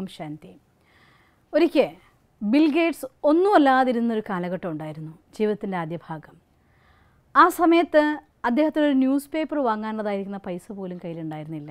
ഓം ശാന്തി ഒരിക്കൽ bill Gates ഒന്നുമല്ലാതിരുന്നൊരു കാലഘട്ടം ഉണ്ടായിരുന്നു ജീവിതത്തിൻ്റെ ആദ്യ ഭാഗം ആ സമയത്ത് അദ്ദേഹത്തിന് ഒരു ന്യൂസ് പേപ്പർ വാങ്ങാനുള്ളതായിരിക്കുന്ന പൈസ പോലും കയ്യിലുണ്ടായിരുന്നില്ല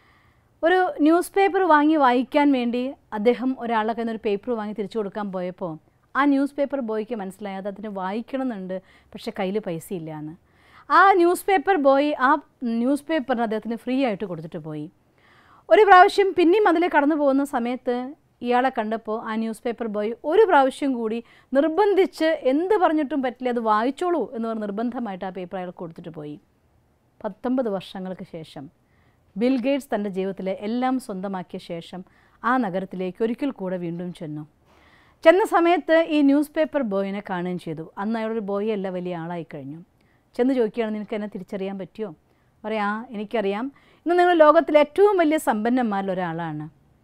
ഒരു ന്യൂസ് പേപ്പർ വാങ്ങി വായിക്കാൻ വേണ്ടി അദ്ദേഹം ഒരാളുടെ കയ്യിൽ നിന്ന് ഒരു പേപ്പർ വാങ്ങി തിരിച്ചു കൊടുക്കാൻ പോയപ്പോൾ ആ ന്യൂസ് പേപ്പർ ബോയ്ക്ക് മനസ്സിലായി അത് അതിന് വായിക്കണമെന്നുണ്ട് പക്ഷേ കയ്യിൽ പൈസ ഇല്ല എന്ന് ആ ന്യൂസ് പേപ്പർ ബോയ് ആ ന്യൂസ് പേപ്പറിന് അദ്ദേഹത്തിന് ഫ്രീ ആയിട്ട് കൊടുത്തിട്ട് പോയി ഒരു പ്രാവശ്യം പിന്നെയും അതിൽ കടന്നു പോകുന്ന സമയത്ത് ഇയാളെ കണ്ടപ്പോൾ ആ ന്യൂസ് പേപ്പർ ബോയ് ഒരു പ്രാവശ്യം കൂടി നിർബന്ധിച്ച് എന്ത് പറഞ്ഞിട്ടും പറ്റില്ല അത് വായിച്ചോളൂ എന്ന് പറഞ്ഞ് നിർബന്ധമായിട്ട് ആ പേപ്പർ അയാൾക്ക് കൊടുത്തിട്ട് പോയി പത്തൊമ്പത് വർഷങ്ങൾക്ക് ശേഷം ബിൽ ഗേറ്റ്സ് തൻ്റെ ജീവിതത്തിലെ എല്ലാം സ്വന്തമാക്കിയ ശേഷം ആ നഗരത്തിലേക്ക് ഒരിക്കൽ കൂടെ വീണ്ടും ചെന്നു ചെന്ന സമയത്ത് ഈ ന്യൂസ് പേപ്പർ ബോയിനെ കാണുകയും ചെയ്തു അന്ന് അയാളൊരു ബോയ് അല്ല വലിയ ആളായി കഴിഞ്ഞു ചെന്ന് ചോദിക്കുകയാണ് നിനക്ക് എന്നെ തിരിച്ചറിയാൻ പറ്റുമോ പറയാം ആ എനിക്കറിയാം ഇന്ന് നിങ്ങൾ ലോകത്തിലെ ഏറ്റവും വലിയ സമ്പന്നന്മാരിൽ ഒരാളാണ്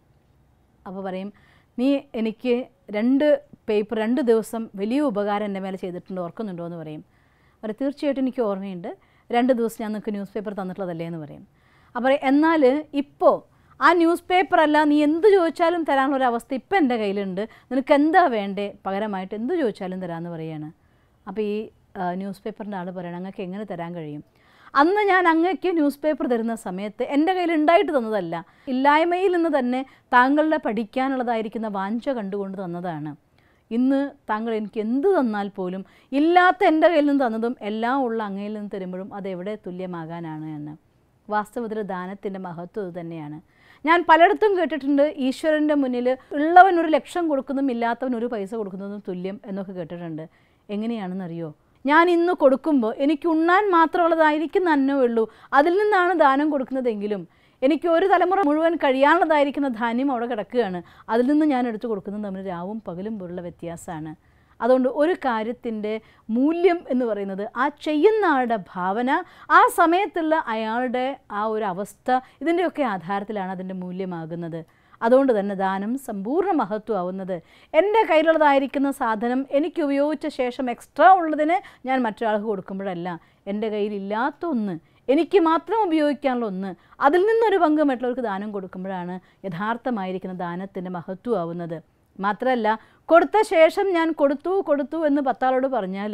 അപ്പോൾ പറയും നീ എനിക്ക് രണ്ട് പേപ്പർ രണ്ട് ദിവസം വലിയ ഉപകാരം എൻ്റെ മേലെ ചെയ്തിട്ടുണ്ട് ഓർക്കുന്നുണ്ടോ എന്ന് പറയും അവർ തീർച്ചയായിട്ടും എനിക്ക് ഓർമ്മയുണ്ട് രണ്ട് ദിവസം ഞാൻ നിങ്ങൾക്ക് ന്യൂസ് പേപ്പർ തന്നിട്ടുള്ളതല്ലേ എന്ന് പറയും അപ്പോൾ എന്നാൽ ഇപ്പോൾ ആ ന്യൂസ് പേപ്പർ അല്ല നീ എന്ത് ചോദിച്ചാലും തരാനുള്ള ഒരു അവസ്ഥ ഇപ്പം എൻ്റെ കയ്യിലുണ്ട് നിനക്ക് എന്താ വേണ്ടേ പകരമായിട്ട് എന്ത് ചോദിച്ചാലും തരാമെന്ന് പറയാണ് അപ്പോൾ ഈ ആ, ന്യൂസ് പേപ്പറിൻ്റെ ആൾ പറയണം അങ്ങക്ക് എങ്ങനെ തരാൻ കഴിയും അന്ന് ഞാൻ അങ്ങക്ക് ന്യൂസ് പേപ്പർ തരുന്ന സമയത്ത് എൻ്റെ കയ്യിൽ ഉണ്ടായിട്ട് തന്നതല്ല ഇല്ലായ്മയിൽ നിന്ന് തന്നെ താങ്കളുടെ പഠിക്കാനുള്ളതായിരിക്കുന്ന വാഞ്ച കണ്ടുകൊണ്ട് തന്നതാണ് ഇന്ന് താങ്കൾ എനിക്ക് എന്ത് തന്നാൽ പോലും ഇല്ലാത്ത എൻ്റെ കയ്യിൽ നിന്ന് തന്നതും എല്ലാം ഉള്ള അങ്ങയിൽ നിന്ന് തരുമ്പോഴും അതെവിടെ തുല്യമാകാനാണ് എന്ന് വാസ്തവത്തിൽ ദാനത്തിൻ്റെ മഹത്വം ഇത് തന്നെയാണ് ഞാൻ പലയിടത്തും കേട്ടിട്ടുണ്ട് ഈശ്വരൻ്റെ മുന്നിൽ ഉള്ളവൻ ഒരു ലക്ഷം കൊടുക്കുന്നതും ഇല്ലാത്തവൻ ഒരു പൈസ കൊടുക്കുന്നതും തുല്യം എന്നൊക്കെ കേട്ടിട്ടുണ്ട് എങ്ങനെയാണെന്നറിയോ ഞാൻ ഇന്ന് കൊടുക്കുമ്പോൾ എനിക്ക് ഉണ്ണാൻ മാത്രമുള്ളതായിരിക്കും അന്നേ ഉള്ളൂ അതിൽ നിന്നാണ് ദാനം കൊടുക്കുന്നതെങ്കിലും എനിക്ക് ഒരു തലമുറ മുഴുവൻ കഴിയാനുള്ളതായിരിക്കുന്ന ധാന്യം അവിടെ കിടക്കുകയാണ് അതിൽ നിന്ന് ഞാൻ എടുത്തു കൊടുക്കുന്നത് തമ്മിൽ രാവും പകലും പോലുള്ള വ്യത്യാസമാണ് അതുകൊണ്ട് ഒരു കാര്യത്തിൻ്റെ മൂല്യം എന്ന് പറയുന്നത് ആ ചെയ്യുന്ന ആളുടെ ഭാവന ആ സമയത്തുള്ള അയാളുടെ ആ ഒരു അവസ്ഥ ഇതിൻ്റെയൊക്കെ ആധാരത്തിലാണ് അതിൻ്റെ മൂല്യമാകുന്നത് അതുകൊണ്ട് തന്നെ ദാനം സമ്പൂർണ്ണ മഹത്വമാവുന്നത് എൻ്റെ കയ്യിലുള്ളതായിരിക്കുന്ന സാധനം എനിക്ക് ഉപയോഗിച്ച ശേഷം എക്സ്ട്രാ ഉള്ളതിന് ഞാൻ മറ്റൊരാൾക്ക് കൊടുക്കുമ്പോഴല്ല എൻ്റെ കയ്യിലില്ലാത്ത ഒന്ന് എനിക്ക് മാത്രം ഉപയോഗിക്കാനുള്ള ഒന്ന് അതിൽ നിന്നൊരു പങ്ക് മറ്റുള്ളവർക്ക് ദാനം കൊടുക്കുമ്പോഴാണ് യഥാർത്ഥമായിരിക്കുന്ന ദാനത്തിൻ്റെ മഹത്വമാവുന്നത് മാത്രമല്ല കൊടുത്ത ശേഷം ഞാൻ കൊടുത്തു കൊടുത്തു എന്ന് പത്താളോട് പറഞ്ഞാൽ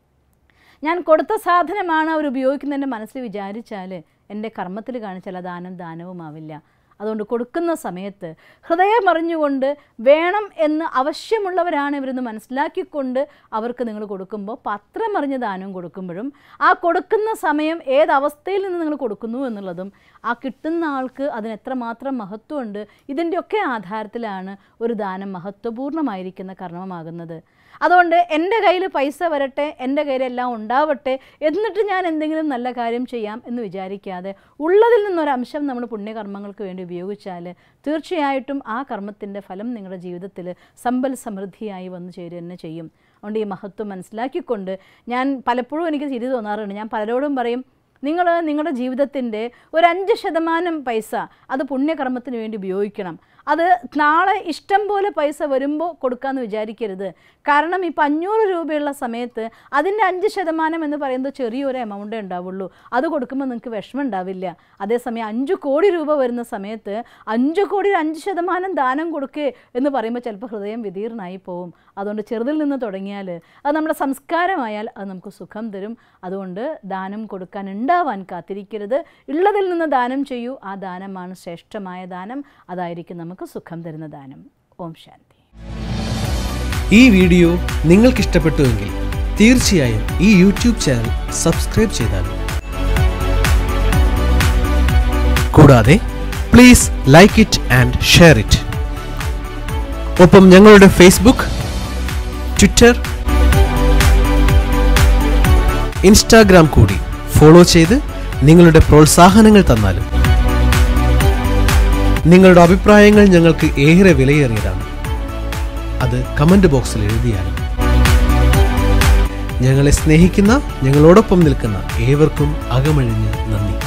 ഞാൻ കൊടുത്ത സാധനമാണ് അവർ ഉപയോഗിക്കുന്നതിൻ്റെ മനസ്സിൽ വിചാരിച്ചാൽ എൻ്റെ കർമ്മത്തിൽ കാണിച്ചാൽ ആ ദാനം ദാനവുമാവില്ല അതുകൊണ്ട് കൊടുക്കുന്ന സമയത്ത് ഹൃദയം അറിഞ്ഞുകൊണ്ട് വേണം എന്ന് ആവശ്യമുള്ളവരാണ് ഇവരെന്ന് മനസ്സിലാക്കിക്കൊണ്ട് അവർക്ക് നിങ്ങൾ കൊടുക്കുമ്പോൾ പത്രം അറിഞ്ഞ് ദാനം കൊടുക്കുമ്പോഴും ആ കൊടുക്കുന്ന സമയം ഏത് അവസ്ഥയിൽ നിന്ന് നിങ്ങൾ കൊടുക്കുന്നു എന്നുള്ളതും ആ കിട്ടുന്ന ആൾക്ക് അതിന് എത്രമാത്രം മഹത്വമുണ്ട് ഇതിൻ്റെയൊക്കെ ആധാരത്തിലാണ് ഒരു ദാനം മഹത്വപൂർണ്ണമായിരിക്കുന്ന കർമ്മമാകുന്നത് അതുകൊണ്ട് എൻ്റെ കയ്യിൽ പൈസ വരട്ടെ എൻ്റെ കയ്യിലെല്ലാം ഉണ്ടാവട്ടെ എന്നിട്ട് ഞാൻ എന്തെങ്കിലും നല്ല കാര്യം ചെയ്യാം എന്ന് വിചാരിക്കാതെ ഉള്ളതിൽ നിന്നൊരംശം നമ്മൾ പുണ്യകർമ്മങ്ങൾക്ക് വേണ്ടി ഉപയോഗിച്ചാൽ തീർച്ചയായിട്ടും ആ കർമ്മത്തിൻ്റെ ഫലം നിങ്ങളുടെ ജീവിതത്തിൽ സമ്പൽ സമൃദ്ധിയായി വന്നു ചേരുക തന്നെ ചെയ്യും അതുകൊണ്ട് ഈ മഹത്വം മനസ്സിലാക്കിക്കൊണ്ട് ഞാൻ പലപ്പോഴും എനിക്ക് ചിരി തോന്നാറുണ്ട് ഞാൻ പലരോടും പറയും നിങ്ങൾ നിങ്ങളുടെ ജീവിതത്തിൻ്റെ ഒരു അഞ്ച് ശതമാനം പൈസ അത് പുണ്യകർമ്മത്തിന് വേണ്ടി ഉപയോഗിക്കണം അത് നാളെ ഇഷ്ടം പോലെ പൈസ വരുമ്പോൾ കൊടുക്കാമെന്ന് വിചാരിക്കരുത് കാരണം ഇപ്പം അഞ്ഞൂറ് രൂപയുള്ള സമയത്ത് അതിൻ്റെ അഞ്ച് ശതമാനം എന്ന് പറയുന്നത് ചെറിയൊരു എമൗണ്ടേ ഉണ്ടാവുള്ളൂ അത് കൊടുക്കുമ്പോൾ നിങ്ങൾക്ക് വിഷമം ഉണ്ടാവില്ല അതേസമയം അഞ്ച് കോടി രൂപ വരുന്ന സമയത്ത് അഞ്ച് കോടി അഞ്ച് ശതമാനം ദാനം കൊടുക്കേ എന്ന് പറയുമ്പോൾ ചിലപ്പോൾ ഹൃദയം വിതീർണമായി പോവും അതുകൊണ്ട് ചെറുതിൽ നിന്ന് തുടങ്ങിയാൽ അത് നമ്മുടെ സംസ്കാരമായാൽ അത് നമുക്ക് സുഖം തരും അതുകൊണ്ട് ദാനം കൊടുക്കാൻ ഉണ്ടാവാൻ കാത്തിരിക്കരുത് ഉള്ളതിൽ നിന്ന് ദാനം ചെയ്യൂ ആ ദാനമാണ് ശ്രേഷ്ഠമായ ദാനം അതായിരിക്കും നമുക്ക് സുഖം തരുന്ന ദാനം ഓം ശാന്തി ഈ വീഡിയോ നിങ്ങൾക്ക് ഇഷ്ടപ്പെട്ടുവെങ്കിൽ തീർച്ചയായും ഈ യൂട്യൂബ് ചാനൽ സബ്സ്ക്രൈബ് ചെയ്താലും കൂടാതെ please like it and share it ഒപ്പം ഞങ്ങളുടെ ഫേസ്ബുക്ക് ട്വിറ്റർ ഇൻസ്റ്റാഗ്രാം കൂടി ഫോളോ ചെയ്ത് നിങ്ങളുടെ പ്രോത്സാഹനങ്ങൾ തന്നാലും നിങ്ങളുടെ അഭിപ്രായങ്ങൾ ഞങ്ങൾക്ക് ഏറെ വിലയേറിയതാണ് അത് കമന്റ് ബോക്സിൽ എഴുതിയാലും ഞങ്ങളെ സ്നേഹിക്കുന്ന ഞങ്ങളോടൊപ്പം നിൽക്കുന്ന ഏവർക്കും അകമഴിഞ്ഞ് നന്ദി